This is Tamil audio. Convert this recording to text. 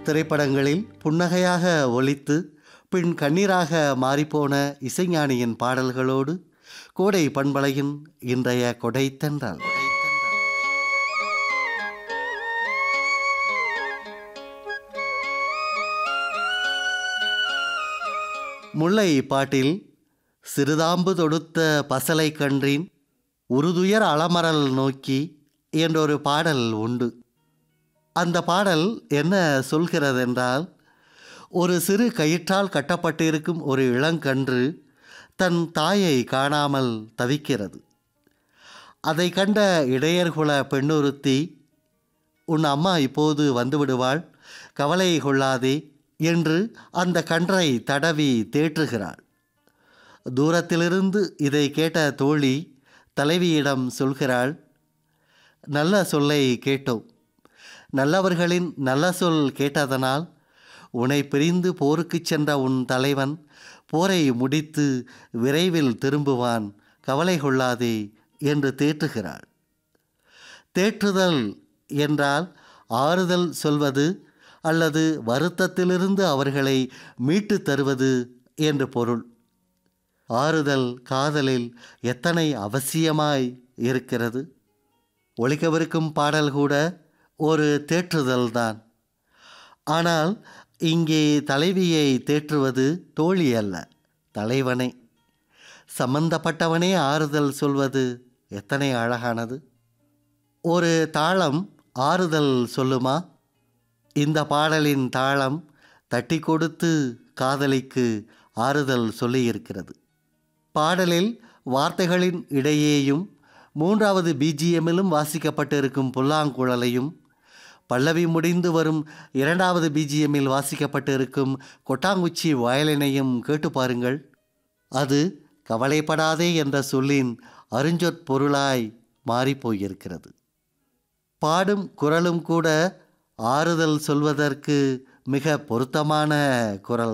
திரைப்படங்களில் புன்னகையாக ஒலித்து பின் கண்ணீராக மாறிப்போன இசைஞானியின் பாடல்களோடு கோடை பண்பலையின் இன்றைய கொடைத்தென்றல் முல்லை பாட்டில் சிறுதாம்பு தொடுத்த பசலை கன்றின் உருதுயர் அலமரல் நோக்கி என்றொரு பாடல் உண்டு அந்த பாடல் என்ன சொல்கிறதென்றால் ஒரு சிறு கயிற்றால் கட்டப்பட்டிருக்கும் ஒரு இளங்கன்று தன் தாயை காணாமல் தவிக்கிறது அதை கண்ட இடையர்குல பெண்ணுறுத்தி உன் அம்மா இப்போது வந்துவிடுவாள் கவலை கொள்ளாதே என்று அந்த கன்றை தடவி தேற்றுகிறாள் தூரத்திலிருந்து இதை கேட்ட தோழி தலைவியிடம் சொல்கிறாள் நல்ல சொல்லை கேட்டோம் நல்லவர்களின் நல்ல சொல் கேட்டதனால் உன்னை பிரிந்து போருக்குச் சென்ற உன் தலைவன் போரை முடித்து விரைவில் திரும்புவான் கவலை கொள்ளாதே என்று தேற்றுகிறாள் தேற்றுதல் என்றால் ஆறுதல் சொல்வது அல்லது வருத்தத்திலிருந்து அவர்களை மீட்டு தருவது என்று பொருள் ஆறுதல் காதலில் எத்தனை அவசியமாய் இருக்கிறது ஒழிக்கவிருக்கும் பாடல் கூட ஒரு தேற்றுதல்தான் ஆனால் இங்கே தலைவியை தேற்றுவது தோழி அல்ல தலைவனே சம்பந்தப்பட்டவனே ஆறுதல் சொல்வது எத்தனை அழகானது ஒரு தாளம் ஆறுதல் சொல்லுமா இந்த பாடலின் தாளம் தட்டி கொடுத்து காதலிக்கு ஆறுதல் சொல்லியிருக்கிறது பாடலில் வார்த்தைகளின் இடையேயும் மூன்றாவது பிஜிஎம்மிலும் வாசிக்கப்பட்டிருக்கும் புல்லாங்குழலையும் பல்லவி முடிந்து வரும் இரண்டாவது பிஜிஎம்மில் வாசிக்கப்பட்டிருக்கும் கொட்டாங்குச்சி வயலினையும் கேட்டு பாருங்கள் அது கவலைப்படாதே என்ற சொல்லின் அருஞ்சொற்பொருளாய் மாறிப்போயிருக்கிறது பாடும் குரலும் கூட ஆறுதல் சொல்வதற்கு மிக பொருத்தமான குரல்